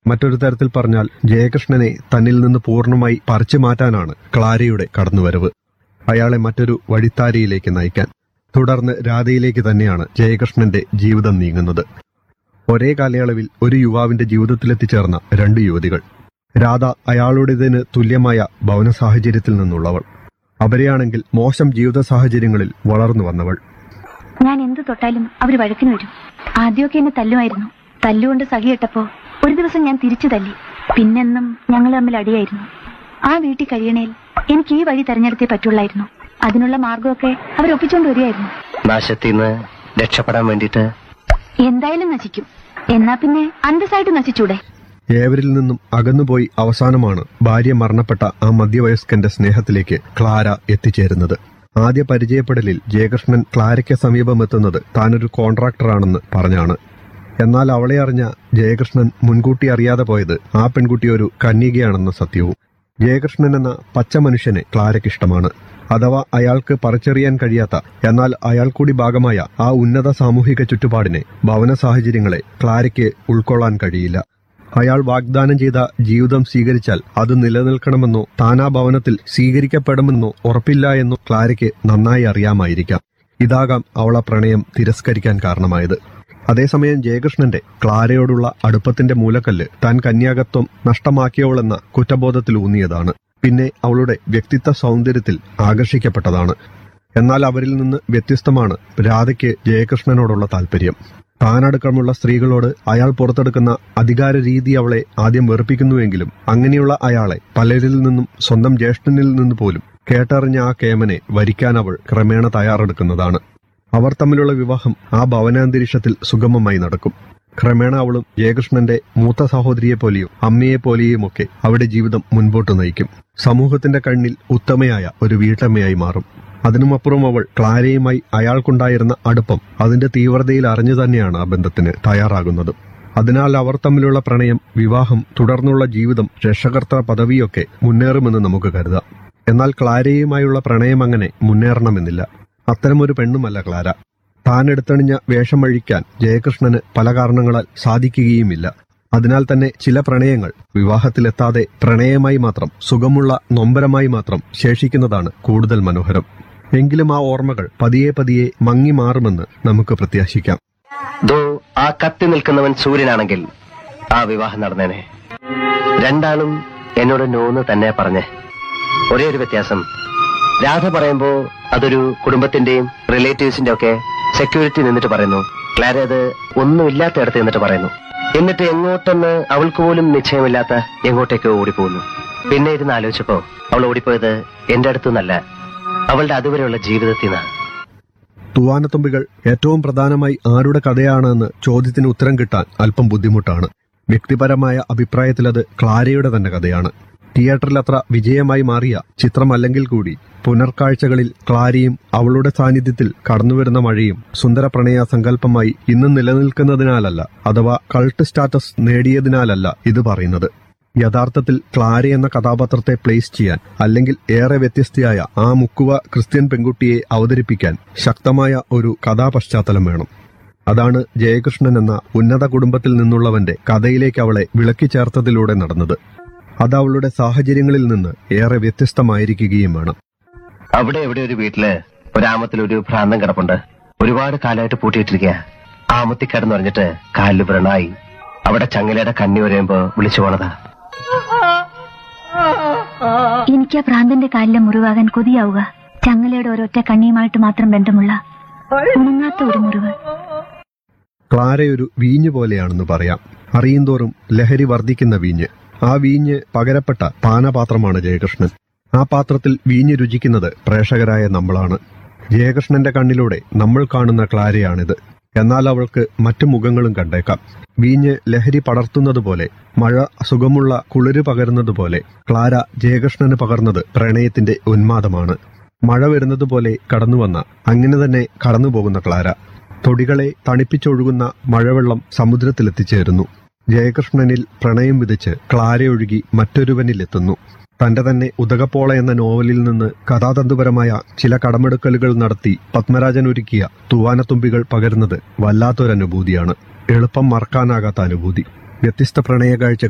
മറ്റൊരു തരത്തിൽ പറഞ്ഞാൽ ജയകൃഷ്ണനെ തന്നിൽ നിന്ന് പൂർണ്ണമായി പറിച്ചു മാറ്റാനാണ് ക്ലാരയുടെ കടന്നുവരവ് അയാളെ മറ്റൊരു വഴിത്താരിയിലേക്ക് നയിക്കാൻ തുടർന്ന് രാധയിലേക്ക് തന്നെയാണ് ജയകൃഷ്ണന്റെ ജീവിതം നീങ്ങുന്നത് ഒരേ കാലയളവിൽ ഒരു യുവാവിന്റെ ജീവിതത്തിലെത്തിച്ചേർന്ന രണ്ട് യുവതികൾ രാധ അയാളുടേതിന് തുല്യമായ ഭവന സാഹചര്യത്തിൽ നിന്നുള്ളവൾ അവരെയാണെങ്കിൽ മോശം ജീവിത സാഹചര്യങ്ങളിൽ വളർന്നു വന്നവൾ ഞാൻ എന്ത് തൊട്ടാലും അവര് വഴക്കിന് വരും ആദ്യമൊക്കെ എന്നെ തല്ലുമായിരുന്നു തല്ലുകൊണ്ട് സഹിയിട്ടപ്പോ ഒരു ദിവസം ഞാൻ തിരിച്ചു തല്ലി പിന്നെന്നും ഞങ്ങൾ തമ്മിൽ അടിയായിരുന്നു ആ വീട്ടിൽ കഴിയണേൽ എനിക്ക് ഈ വഴി തെരഞ്ഞെടുത്തേ പറ്റുള്ളായിരുന്നു അതിനുള്ള മാർഗമൊക്കെ അവരൊപ്പിച്ചോണ്ട് വരികയായിരുന്നു നാശത്തിൽ നിന്ന് രക്ഷപ്പെടാൻ വേണ്ടിയിട്ട് എന്തായാലും നശിക്കും എന്നാ പിന്നെ അന്തസ്സായിട്ട് നശിച്ചൂടെ ഏവരിൽ നിന്നും അകന്നുപോയി അവസാനമാണ് ഭാര്യ മരണപ്പെട്ട ആ മധ്യവയസ്കന്റെ സ്നേഹത്തിലേക്ക് ക്ലാര എത്തിച്ചേരുന്നത് ആദ്യ പരിചയപ്പെടലിൽ ജയകൃഷ്ണൻ ക്ലാരയ്ക്ക് സമീപമെത്തുന്നത് താനൊരു കോൺട്രാക്ടറാണെന്ന് പറഞ്ഞാണ് എന്നാൽ അവളെ അറിഞ്ഞ ജയകൃഷ്ണൻ മുൻകൂട്ടി അറിയാതെ പോയത് ആ പെൺകുട്ടി ഒരു കന്യകയാണെന്ന സത്യവും ജയകൃഷ്ണൻ എന്ന പച്ച മനുഷ്യനെ ക്ലാരയ്ക്കിഷ്ടമാണ് അഥവാ അയാൾക്ക് പറിച്ചെറിയാൻ കഴിയാത്ത എന്നാൽ അയാൾ കൂടി ഭാഗമായ ആ ഉന്നത സാമൂഹിക ചുറ്റുപാടിനെ ഭവന സാഹചര്യങ്ങളെ ക്ലാരയ്ക്ക് ഉൾക്കൊള്ളാൻ കഴിയില്ല അയാൾ വാഗ്ദാനം ചെയ്ത ജീവിതം സ്വീകരിച്ചാൽ അത് നിലനിൽക്കണമെന്നോ താനാ ഭവനത്തിൽ സ്വീകരിക്കപ്പെടുമെന്നോ ഉറപ്പില്ല എന്നോ ക്ലാരയ്ക്ക് നന്നായി അറിയാമായിരിക്കാം ഇതാകാം അവളെ പ്രണയം തിരസ്കരിക്കാൻ കാരണമായത് അതേസമയം ജയകൃഷ്ണന്റെ ക്ലാരയോടുള്ള അടുപ്പത്തിന്റെ മൂലക്കല്ല് താൻ കന്യാകത്വം നഷ്ടമാക്കിയവളെന്ന കുറ്റബോധത്തിൽ ഊന്നിയതാണ് പിന്നെ അവളുടെ വ്യക്തിത്വ സൗന്ദര്യത്തിൽ ആകർഷിക്കപ്പെട്ടതാണ് എന്നാൽ അവരിൽ നിന്ന് വ്യത്യസ്തമാണ് രാധയ്ക്ക് ജയകൃഷ്ണനോടുള്ള താല്പര്യം താനടക്കമുള്ള സ്ത്രീകളോട് അയാൾ പുറത്തെടുക്കുന്ന അധികാര രീതി അവളെ ആദ്യം വെറുപ്പിക്കുന്നുവെങ്കിലും അങ്ങനെയുള്ള അയാളെ പലരിൽ നിന്നും സ്വന്തം ജ്യേഷ്ഠനിൽ നിന്ന് പോലും കേട്ടറിഞ്ഞ ആ കേമനെ വരിക്കാൻ അവൾ ക്രമേണ തയ്യാറെടുക്കുന്നതാണ് അവർ തമ്മിലുള്ള വിവാഹം ആ ഭവനാന്തരീക്ഷത്തിൽ സുഗമമായി നടക്കും ക്രമേണ അവളും ജയകൃഷ്ണന്റെ മൂത്ത സഹോദരിയെ പോലെയും അമ്മയെ പോലെയുമൊക്കെ അവരുടെ ജീവിതം മുൻപോട്ട് നയിക്കും സമൂഹത്തിന്റെ കണ്ണിൽ ഉത്തമയായ ഒരു വീട്ടമ്മയായി മാറും അതിനുമപ്പുറം അവൾ ക്ലാരയുമായി അയാൾക്കുണ്ടായിരുന്ന അടുപ്പം അതിന്റെ തീവ്രതയിൽ അറിഞ്ഞു തന്നെയാണ് ആ ബന്ധത്തിന് തയ്യാറാകുന്നത് അതിനാൽ അവർ തമ്മിലുള്ള പ്രണയം വിവാഹം തുടർന്നുള്ള ജീവിതം രക്ഷകർത്ത പദവിയൊക്കെ മുന്നേറുമെന്ന് നമുക്ക് കരുതാം എന്നാൽ ക്ലാരയുമായുള്ള പ്രണയം അങ്ങനെ മുന്നേറണമെന്നില്ല അത്തരമൊരു പെണ്ണുമല്ല ക്ലാര താൻ എടുത്തണിഞ്ഞ വേഷം അഴിക്കാൻ ജയകൃഷ്ണന് പല കാരണങ്ങളാൽ സാധിക്കുകയുമില്ല അതിനാൽ തന്നെ ചില പ്രണയങ്ങൾ വിവാഹത്തിലെത്താതെ പ്രണയമായി മാത്രം സുഖമുള്ള നൊമ്പരമായി മാത്രം ശേഷിക്കുന്നതാണ് കൂടുതൽ മനോഹരം എങ്കിലും ആ ഓർമ്മകൾ പതിയെ പതിയെ മങ്ങി മാറുമെന്ന് നമുക്ക് പ്രത്യാശിക്കാം ദോ ആ കത്തി നിൽക്കുന്നവൻ സൂര്യനാണെങ്കിൽ ആ വിവാഹം നടന്നേനെ രണ്ടാളും എന്നോട് നോന്ന് തന്നെ പറഞ്ഞേ ഒരേ ഒരു വ്യത്യാസം രാധ പറയുമ്പോ അതൊരു കുടുംബത്തിന്റെയും റിലേറ്റീവ്സിന്റെ ഒക്കെ സെക്യൂരിറ്റി നിന്നിട്ട് പറയുന്നു ക്ലാര അത് ഒന്നുമില്ലാത്തയിടത്ത് നിന്നിട്ട് പറയുന്നു എന്നിട്ട് എങ്ങോട്ടെന്ന് അവൾക്ക് പോലും നിശ്ചയമില്ലാത്ത എങ്ങോട്ടേക്കോ ഓടിപ്പോകുന്നു പിന്നെ ഇരുന്ന് ആലോചിച്ചപ്പോ അവൾ ഓടിപ്പോയത് എന്റെ അടുത്തുനിന്നല്ല അവളുടെ അതുവരെയുള്ള ജീവിതത്തിൽ നിന്നാണ് തൂവാനത്തുമ്പികൾ ഏറ്റവും പ്രധാനമായി ആരുടെ കഥയാണെന്ന് ചോദ്യത്തിന് ഉത്തരം കിട്ടാൻ അല്പം ബുദ്ധിമുട്ടാണ് വ്യക്തിപരമായ അഭിപ്രായത്തിൽ അത് ക്ലാരയുടെ തന്നെ കഥയാണ് തിയേറ്ററിൽ അത്ര വിജയമായി മാറിയ ചിത്രമല്ലെങ്കിൽ കൂടി പുനർക്കാഴ്ചകളിൽ ക്ലാരയും അവളുടെ സാന്നിധ്യത്തിൽ കടന്നുവരുന്ന മഴയും സുന്ദര പ്രണയ സങ്കല്പമായി ഇന്നും നിലനിൽക്കുന്നതിനാലല്ല അഥവാ കൾട്ട് സ്റ്റാറ്റസ് നേടിയതിനാലല്ല ഇത് പറയുന്നത് യഥാർത്ഥത്തിൽ ക്ലാര എന്ന കഥാപാത്രത്തെ പ്ലേസ് ചെയ്യാൻ അല്ലെങ്കിൽ ഏറെ വ്യത്യസ്തയായ ആ മുക്കുവ ക്രിസ്ത്യൻ പെൺകുട്ടിയെ അവതരിപ്പിക്കാൻ ശക്തമായ ഒരു കഥാപശ്ചാത്തലം വേണം അതാണ് ജയകൃഷ്ണൻ എന്ന ഉന്നത കുടുംബത്തിൽ നിന്നുള്ളവന്റെ കഥയിലേക്ക് അവളെ വിളക്കി ചേർത്തതിലൂടെ നടന്നത് അത് അവളുടെ സാഹചര്യങ്ങളിൽ നിന്ന് ഏറെ വ്യത്യസ്തമായിരിക്കുകയും വേണം അവിടെ എവിടെ ഒരു വീട്ടില് ഒരാമത്തിൽ ഒരു ഭ്രാന്തം കിടപ്പുണ്ട് ഒരുപാട് കാലമായിട്ട് പൂട്ടിയിട്ടിരിക്കുക ആമത്തി കിടന്നു പറഞ്ഞിട്ട് കാലിൽ വ്രണായി അവിടെ ചങ്ങലയുടെ കണ്ണി വരയുമ്പോ വിളിച്ചു പോണതാ എനിക്ക് ആ ഭ്രാന്തന്റെ കാലിലെ മുറിവാകാൻ കൊതിയാവുക ചങ്ങലയുടെ ഒരൊറ്റ കണ്ണിയുമായിട്ട് മാത്രം ബന്ധമുള്ള ഉണങ്ങാത്ത ഒരു മുറിവ് ക്ലാരയൊരു വീഞ്ഞ് പോലെയാണെന്ന് പറയാം അറിയുന്തോറും ലഹരി വർദ്ധിക്കുന്ന വീഞ്ഞ് ആ വീഞ്ഞ് പകരപ്പെട്ട പാനപാത്രമാണ് ജയകൃഷ്ണൻ ആ പാത്രത്തിൽ വീഞ്ഞ് രുചിക്കുന്നത് പ്രേക്ഷകരായ നമ്മളാണ് ജയകൃഷ്ണന്റെ കണ്ണിലൂടെ നമ്മൾ കാണുന്ന ക്ലാരയാണിത് എന്നാൽ അവൾക്ക് മറ്റു മുഖങ്ങളും കണ്ടേക്കാം വീഞ്ഞ് ലഹരി പടർത്തുന്നതുപോലെ മഴ സുഖമുള്ള കുളിര് പകരുന്നതുപോലെ ക്ലാര ജയകൃഷ്ണന് പകർന്നത് പ്രണയത്തിന്റെ ഉന്മാദമാണ് മഴ വരുന്നതുപോലെ കടന്നുവന്ന അങ്ങനെ തന്നെ കടന്നുപോകുന്ന ക്ലാര തൊടികളെ തണിപ്പിച്ചൊഴുകുന്ന മഴവെള്ളം സമുദ്രത്തിലെത്തിച്ചേരുന്നു ജയകൃഷ്ണനിൽ പ്രണയം വിധിച്ച് ക്ലാരയൊഴുകി മറ്റൊരുവനിലെത്തുന്നു തന്റെ തന്നെ ഉദകപ്പോള എന്ന നോവലിൽ നിന്ന് കഥാതന്തുപരമായ ചില കടമെടുക്കലുകൾ നടത്തി പത്മരാജൻ ഒരുക്കിയ തൂവാനത്തുമ്പികൾ പകരുന്നത് വല്ലാത്തൊരനുഭൂതിയാണ് എളുപ്പം മറക്കാനാകാത്ത അനുഭൂതി വ്യത്യസ്ത പ്രണയകാഴ്ചകൾ